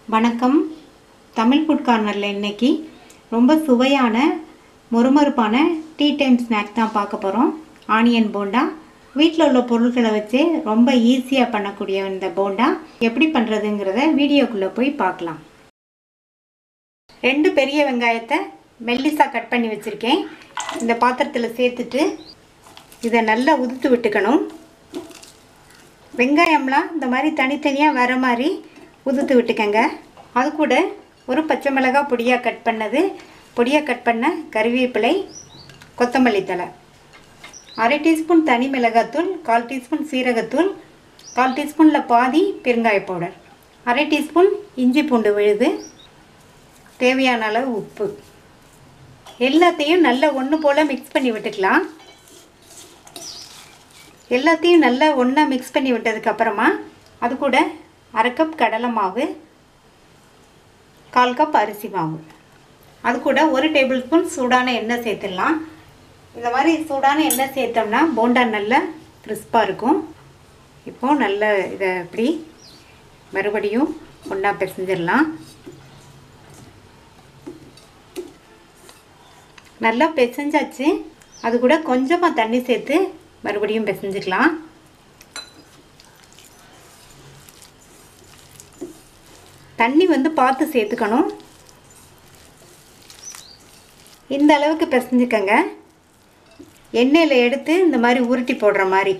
வணக்கம் தமிழ் ஃபுட் கார்னரில் இன்னைக்கு ரொம்ப சுவையான மொறுமொறுப்பான டீ டைம் ஸ்நாக் தான் பார்க்க போகிறோம் ஆனியன் போண்டா வீட்டில் உள்ள பொருட்களை வச்சு ரொம்ப ஈஸியாக பண்ணக்கூடிய இந்த போண்டா எப்படி பண்ணுறதுங்கிறத வீடியோக்குள்ளே போய் பார்க்கலாம் ரெண்டு பெரிய வெங்காயத்தை மெல்லிசாக கட் பண்ணி வச்சுருக்கேன் இந்த பாத்திரத்தில் சேர்த்துட்டு இதை நல்லா உதுத்து விட்டுக்கணும் வெங்காயம்லாம் இந்த மாதிரி தனித்தனியாக வர மாதிரி உதுத்து விட்டுக்கங்க அது கூட ஒரு பச்சை மிளகாய் பொடியாக கட் பண்ணது பொடியாக கட் பண்ண கறிவேப்பிலை கொத்தமல்லி தழை அரை டீஸ்பூன் தனி மிளகாத்தூள் கால் டீஸ்பூன் சீரகத்தூள் கால் டீஸ்பூனில் பாதி பெருங்காய பவுடர் அரை டீஸ்பூன் இஞ்சி பூண்டு விழுது தேவையான அளவு உப்பு எல்லாத்தையும் நல்லா ஒன்று போல் மிக்ஸ் பண்ணி விட்டுக்கலாம் எல்லாத்தையும் நல்லா ஒன்றா மிக்ஸ் பண்ணி விட்டதுக்கப்புறமா அது கூட அரை கப் கடலை மாவு கால் கப் அரிசி மாவு அது கூட ஒரு டேபிள் ஸ்பூன் சூடான எண்ணெய் சேர்த்துடலாம் இந்த மாதிரி சூடான எண்ணெய் சேர்த்தோம்னா போண்டா நல்லா கிறிஸ்பாக இருக்கும் இப்போது நல்ல இதை இப்படி மறுபடியும் ஒன்றா பிசைஞ்சிடலாம் நல்லா பிசைஞ்சாச்சு அது கூட கொஞ்சமாக தண்ணி சேர்த்து மறுபடியும் பிசைஞ்சுக்கலாம் தண்ணி வந்து பார்த்து சேர்த்துக்கணும் இந்த அளவுக்கு பிசைஞ்சுக்கங்க எண்ணெயில் எடுத்து இந்த மாதிரி உருட்டி போடுற மாதிரி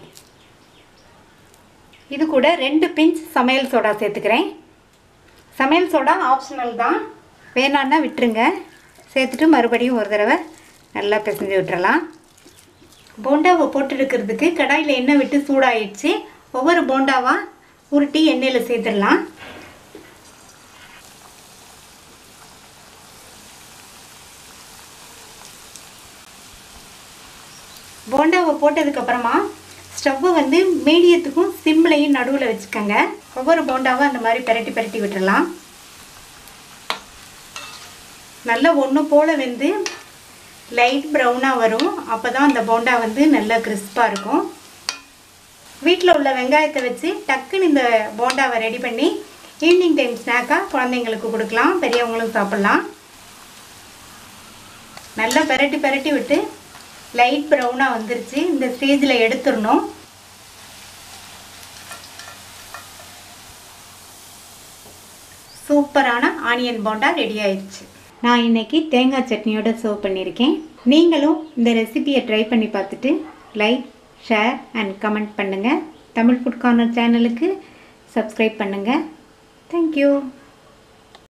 இது கூட ரெண்டு பிஞ்ச் சமையல் சோடா சேர்த்துக்கிறேன் சமையல் சோடா ஆப்ஷனல் தான் வேணான்னா விட்டுருங்க சேர்த்துட்டு மறுபடியும் ஒரு தடவை நல்லா பிசைஞ்சு விட்டுறலாம் போண்டாவை போட்டு எடுக்கிறதுக்கு கடாயில் எண்ணெய் விட்டு சூடாயிடுச்சு ஒவ்வொரு போண்டாவாக உருட்டி எண்ணெயில் சேர்த்துடலாம் போண்டாவை போட்டதுக்கப்புறமா ஸ்டவ்வை வந்து மீடியத்துக்கும் சிம்லையும் நடுவில் வச்சுக்கோங்க ஒவ்வொரு போண்டாவும் அந்த மாதிரி பெரட்டி பெரட்டி விட்டுடலாம் நல்லா ஒன்று போல் வெந்து லைட் ப்ரௌனாக வரும் அப்போ தான் அந்த போண்டா வந்து நல்லா கிறிஸ்பாக இருக்கும் வீட்டில் உள்ள வெங்காயத்தை வச்சு டக்குன்னு இந்த போண்டாவை ரெடி பண்ணி ஈவினிங் டைம் ஸ்நாக்காக குழந்தைங்களுக்கு கொடுக்கலாம் பெரியவங்களும் சாப்பிட்லாம் நல்லா பெரட்டி பெரட்டி விட்டு லைட் ப்ரௌனாக வந்துருச்சு இந்த ஸ்டேஜில் எடுத்துடணும் சூப்பரான ஆனியன் போண்டா ரெடி ஆயிடுச்சு நான் இன்னைக்கு தேங்காய் சட்னியோட சர்வ் பண்ணியிருக்கேன் நீங்களும் இந்த ரெசிபியை ட்ரை பண்ணி பார்த்துட்டு லைக் ஷேர் அண்ட் கமெண்ட் பண்ணுங்கள் தமிழ் ஃபுட் கார்னர் சேனலுக்கு சப்ஸ்கிரைப் பண்ணுங்கள் தேங்க்யூ